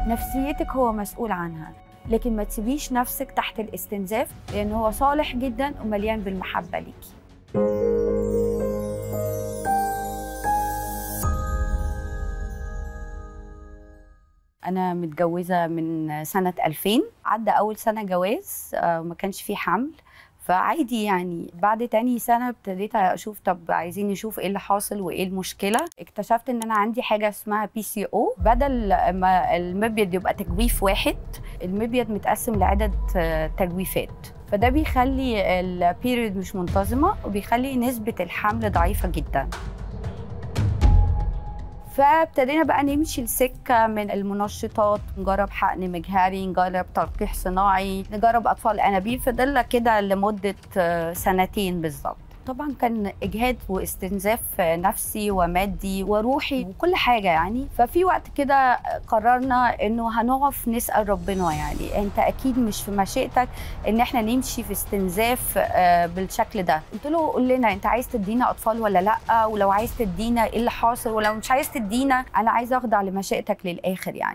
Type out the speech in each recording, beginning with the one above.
نفسيتك هو مسؤول عنها لكن ما تسيبيش نفسك تحت الاستنزاف لان هو صالح جدا ومليان بالمحبه ليكي أنا متجوزة من سنة 2000 عدى أول سنة جواز آه، ما كانش فيه حمل فعادي يعني بعد تاني سنة ابتديت أشوف طب عايزين نشوف إيه اللي حاصل وإيه المشكلة اكتشفت إن أنا عندي حاجة اسمها بي سي أو بدل ما المبيض يبقى تجويف واحد المبيض متقسم لعدد آه، تجويفات فده بيخلي البيريود مش منتظمة وبيخلي نسبة الحمل ضعيفة جدا فابتدينا بقى نمشي السكة من المنشطات نجرب حقن مجهري نجرب تلقيح صناعي نجرب أطفال أنابيب فضلنا كده لمدة آه، سنتين بالظبط طبعا كان اجهاد واستنزاف نفسي ومادي وروحي وكل حاجه يعني ففي وقت كده قررنا انه هنقف نسال ربنا يعني انت اكيد مش في مشيئتك ان احنا نمشي في استنزاف آه، بالشكل ده قلت له قول لنا انت عايز تدينا اطفال ولا لا ولو عايز تدينا ايه اللي حاصل ولو مش عايز تدينا انا عايزه اخضع لمشيئتك للاخر يعني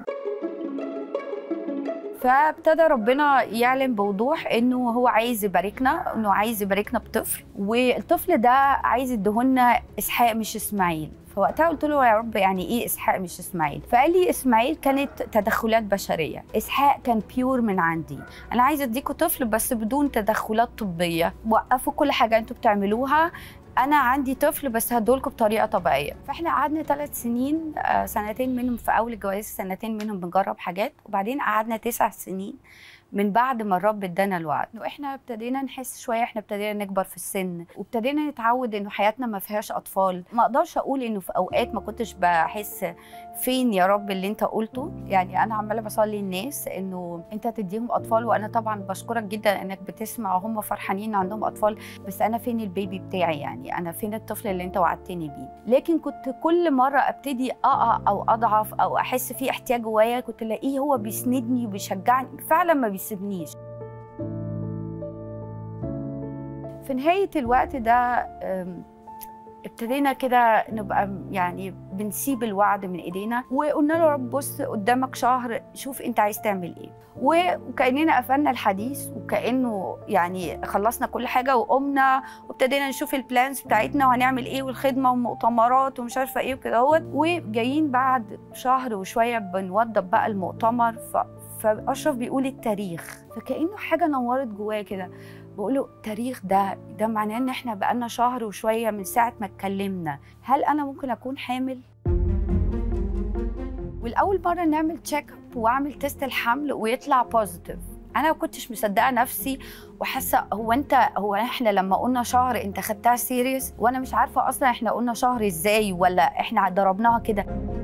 فابتدى ربنا يعلن بوضوح انه هو عايز يباركنا انه عايز يباركنا بطفل والطفل ده عايز يديهولنا اسحاق مش اسماعيل فوقتها قلت له يا رب يعني ايه اسحاق مش اسماعيل فقال لي اسماعيل كانت تدخلات بشريه اسحاق كان بيور من عندي انا عايزه اديكوا طفل بس بدون تدخلات طبيه وقفوا كل حاجه انتوا بتعملوها انا عندي طفل بس هدولكم بطريقه طبيعيه فاحنا قعدنا ثلاث سنين آه، سنتين منهم في اول الجواز سنتين منهم بنجرب حاجات وبعدين قعدنا تسع سنين من بعد ما الرب ادانا الوعد واحنا ابتدينا نحس شويه احنا ابتدينا نكبر في السن وابتدينا نتعود انه حياتنا ما فيهاش اطفال ما اقدرش اقول انه في اوقات ما كنتش بحس فين يا رب اللي انت قلته يعني انا عماله بصلي الناس انه انت تديهم اطفال وانا طبعا بشكرك جدا انك بتسمع وهم فرحانين عندهم اطفال بس انا فين البيبي بتاعي يعني انا فين الطفل اللي انت وعدتني بيه لكن كنت كل مره ابتدي اقع او اضعف او احس في احتياج جوايا كنت الاقيه هو بيسندني وبيشجعني فعلا ما بيسيبنيش في نهايه الوقت ده أم، ابتدينا كده نبقى يعني بنسيب الوعد من ايدينا وقلنا له يا رب بص قدامك شهر شوف انت عايز تعمل ايه و- وكاننا قفلنا الحديث وكانه يعني خلصنا كل حاجه وقمنا وابتدينا نشوف البلانز بتاعتنا وهنعمل ايه والخدمه ومؤتمرات ومش عارفه ايه وكده اهوت وجايين بعد شهر وشويه بنوضب بقى المؤتمر ف... فاشرف بيقول التاريخ فكانه حاجه نورت جواه كده بقول له التاريخ ده ده معناه ان احنا بقالنا شهر وشويه من ساعه ما اتكلمنا هل انا ممكن اكون حامل والاول مره نعمل تشيك اب واعمل تيست الحمل ويطلع بوزيتيف انا ما كنتش مصدقه نفسي وحاسه هو انت هو احنا لما قلنا شهر انت خدتها سيريس وانا مش عارفه اصلا احنا قلنا شهر ازاي ولا احنا ضربناها كده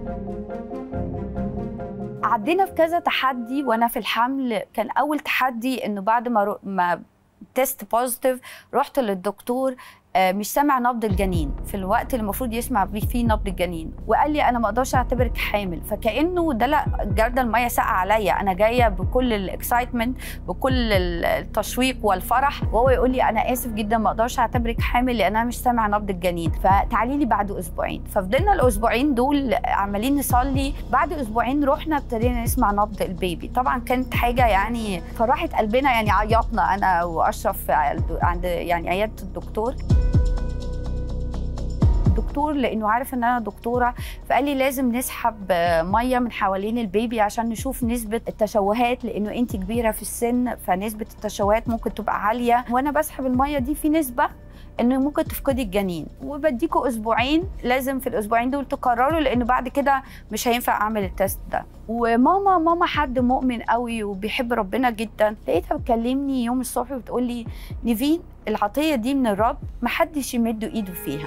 عدينا في كذا تحدي وانا في الحمل كان اول تحدي انه بعد ما رو... ما تيست بوزيتيف رحت للدكتور آه، مش سامع نبض الجنين في الوقت اللي المفروض يسمع بيه فيه نبض الجنين وقال لي انا ما اقدرش اعتبرك حامل فكانه دلق جرد الميه ساقعه عليا انا جايه بكل الاكسايتمنت بكل التشويق والفرح وهو يقول لي انا اسف جدا ما اقدرش اعتبرك حامل لان انا مش سامع نبض الجنين فتعالي لي بعد اسبوعين ففضلنا الاسبوعين دول عمالين نصلي بعد اسبوعين رحنا ابتدينا نسمع نبض البيبي طبعا كانت حاجه يعني فرحت قلبنا يعني عيطنا انا واشرف عند يعني عياده الدكتور الدكتور لانه عارف ان انا دكتوره فقال لي لازم نسحب آه، ميه من حوالين البيبي عشان نشوف نسبه التشوهات لانه انت كبيره في السن فنسبه التشوهات ممكن تبقى عاليه وانا بسحب الميه دي في نسبه انه ممكن تفقدي الجنين وبديكوا اسبوعين لازم في الاسبوعين دول تقرروا لانه بعد كده مش هينفع اعمل التست ده وماما ماما حد مؤمن قوي وبيحب ربنا جدا لقيتها بتكلمني يوم الصبح بتقول لي نيفين العطيه دي من الرب محدش يمد ايده فيها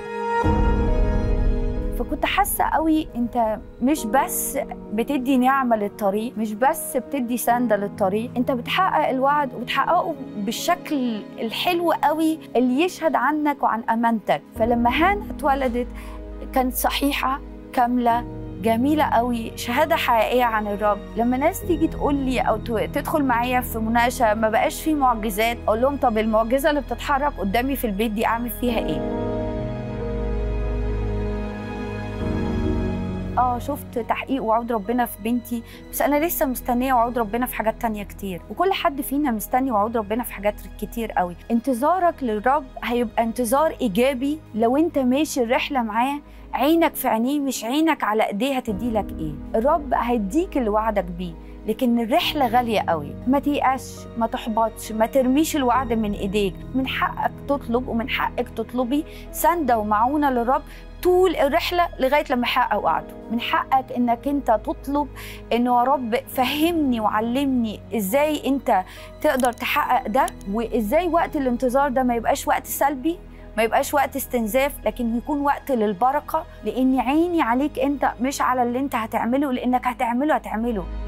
فكنت حاسه قوي انت مش بس بتدي نعمه للطريق مش بس بتدي سنده للطريق انت بتحقق الوعد وبتحققه بالشكل الحلو قوي اللي يشهد عنك وعن امانتك فلما هانا اتولدت كانت صحيحه كامله جميلة قوي شهادة حقيقية عن الرب لما ناس تيجي تقول لي أو ت- تدخل معايا في مناقشة ما بقاش في معجزات أقول لهم طب المعجزة اللي بتتحرك قدامي في البيت دي أعمل فيها إيه اه شفت تحقيق وعود ربنا في بنتي بس انا لسه مستنيه وعود ربنا في حاجات تانية كتير وكل حد فينا مستني وعود ربنا في حاجات كتير قوي انتظارك للرب هيبقى انتظار ايجابي لو انت ماشي الرحله معاه عينك في عينيه مش عينك على ايديه هتدي لك ايه الرب هيديك اللي وعدك بيه لكن الرحلة غالية قوي ما تيأسش ما تحبطش ما ترميش الوعد من ايديك من حقك تطلب ومن حقك تطلبي سندة ومعونة للرب طول الرحلة لغاية لما يحقق وعده من حقك انك انت تطلب انه يا رب فهمني وعلمني ازاي انت تقدر تحقق ده وازاي وقت الانتظار ده ما يبقاش وقت سلبي ما يبقاش وقت استنزاف لكن يكون وقت للبركة لأن عيني عليك أنت مش على اللي أنت هتعمله لأنك هتعمله هتعمله